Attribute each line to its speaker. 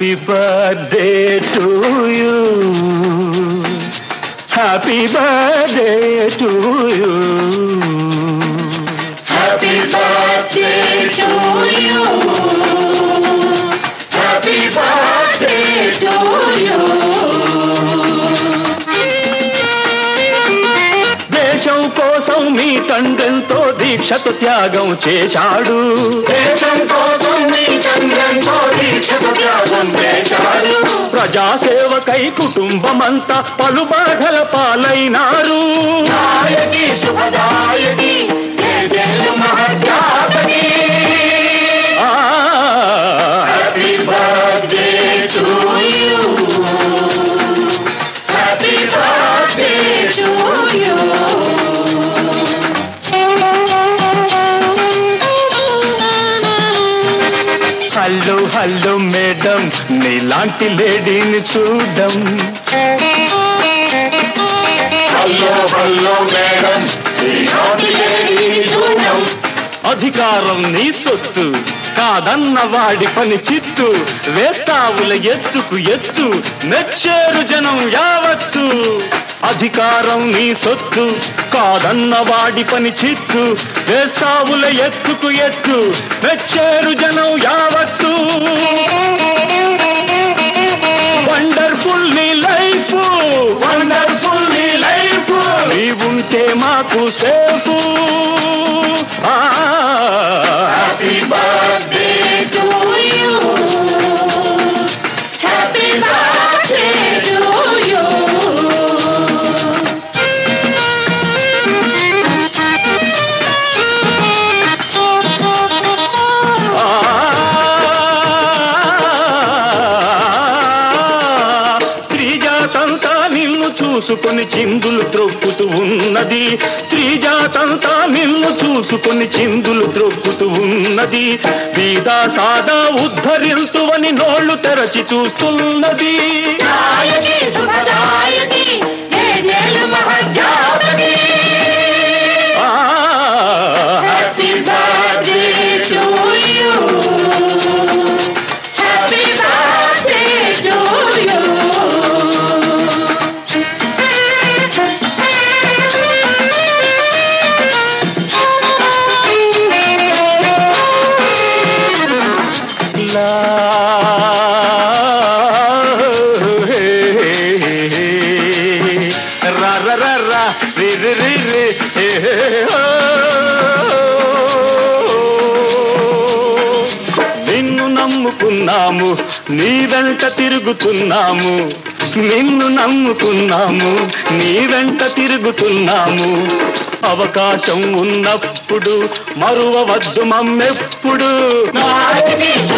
Speaker 1: Happy birthday to you happy birthday to you
Speaker 2: Happy birthday to you. Happy birthday to you.
Speaker 1: దేశం కోసం మీ తండ్రెంతో దీక్షతో త్యాగం చేశాడు
Speaker 2: దేశం కోసం నీ చంద్రంతో దీక్షత త్యాగం చేశాడు
Speaker 1: ప్రజాసేవకై కుటుంబమంతా పలు బాధల పాలైనారు
Speaker 2: నాయకి శుభదాయకి ఏదేలు మహత్యాగని
Speaker 1: ఆ,
Speaker 2: happy birthday to you happy birthday to you
Speaker 1: hello hello madam నీలాంటి లేడీని చూడం
Speaker 2: హలో హలో మేడం ఈనాటి లేడీ చూడం
Speaker 1: అధికారం నీ సొత్తు కాదన్న వాడి పని చిత్తు వేస్తావుల ఎత్తుకు ఎత్తు మెచ్చేరు జనం యావత్తు అధికారం నీ సొత్తు కాదన్న వాడి పని చిత్తు వేస్తావుల ఎత్తుకు ఎత్తు మెచ్చేరు జనం యావత్తు వండర్ఫుల్ నీ లైఫ్ వండర్ఫుల్ నీ లైఫ్ నీవుంటే మాకు safe
Speaker 2: happy birthday to you happy birthday to you
Speaker 1: స్త్రీజాతంతా నిన్ను చూసుకొని చిందులు త్రొక్కుతూ ఉన్నది స్త్రీజాతంతా నిన్ను చూసుకొని చిందులు త్రొక్కుతూ ఉన్నది బీదా సాదా ఉద్ధరింతువని నోళ్లు తెరచి చూస్తున్నది
Speaker 2: నాయకి శుభదాయకి ఏదేలు మహత్యాగని
Speaker 1: ఆ,
Speaker 2: happy birthday to you happy birthday to you
Speaker 1: లా హే, రా రా రా రా రి రి రి రి హే, హే, ఓ. నిన్ను నమ్ముకున్నాము నీ వెంట తిరుగుతున్నాము నిన్ను నమ్ముకున్నాము నీ వెంట తిరుగుతున్నాము అవకాశం ఉన్నప్పుడు మరువవద్దు మమ్మెప్పుడు
Speaker 2: నాయకి